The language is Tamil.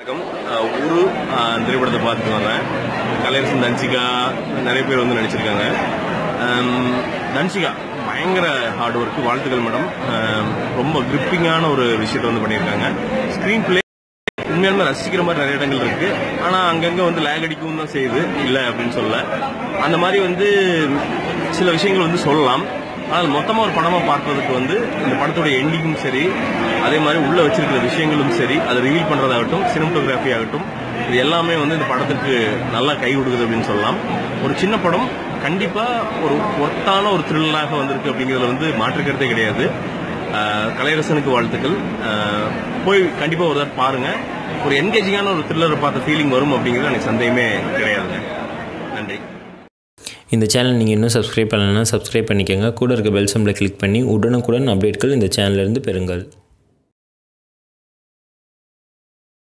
வணக்கம் அஹ் ஒரு அஹ், திரைப்படத்தை பார்த்துட்டு வர்றேன் கலையரசன் தன்சிகா நிறைய பேர் வந்து நடிச்சிருக்காங்க அம், தன்சிகா பயங்கர ஹார்ட் ஒர்க் வாழ்த்துக்கள் மேடம் அம், ரொம்ப கிரிப்பிங்கான ஒரு விஷயத்தை வந்து பண்ணியிருக்காங்க ஸ்க்ரீன் பிளே உண்மையாலுமே ரசிக்கிற மாதிரி நிறைய இடங்கள் இருக்கு ஆனா அங்கங்க வந்து லேக் அடிக்கவும் தான் செய்யுது இல்ல அப்படின்னு சொல்ல அந்த மாதிரி வந்து சில விஷயங்கள் வந்து சொல்லலாம் ஆனால் மொத்தமா ஒரு படமா பார்ப்பதற்கு வந்து இந்த படத்தோட எண்டிங்கும் சரி அதே மாதிரி உள்ள வச்சிருக்கிற விஷயங்களும் சரி அதை ரிவீல் பண்றதாகட்டும் சினிமோட்டோகிராஃபி ஆகட்டும் இது எல்லாமே வந்து இந்த படத்துக்கு நல்லா கை கொடுக்குது அப்படின்னு சொல்லலாம் ஒரு சின்ன படம் கண்டிப்பா ஒரு ஒர்த்தான ஒரு த்ரில்லாக வந்திருக்கு அப்படிங்கிறதுல வந்து மாற்றுக்கிறதே கிடையாது ஆஹ் கலையரசனுக்கு வாழ்த்துக்கள் ஆஹ் போய் கண்டிப்பா ஒரு தடவை பாருங்க ஒரு என்கேஜிங்கான ஒரு த்ரில்லரை பார்த்த ஃபீலிங் வரும் அப்படிங்கிறது எனக்கு சந்தேகமே கிடையாதுங்க நன்றி இந்த சேனல் நீங்கள் இன்னும் சப்ஸ்கிரைப் பண்ணலைன்னா சப்ஸ்கிரைப் பண்ணிக்கோங்க கூட இருக்க பெல் சிம்பிளை கிளிக் பண்ணி உடனுக்குடன் அப்டேட்கள் இந்த சேனல்லேருந்து பெறுங்கள்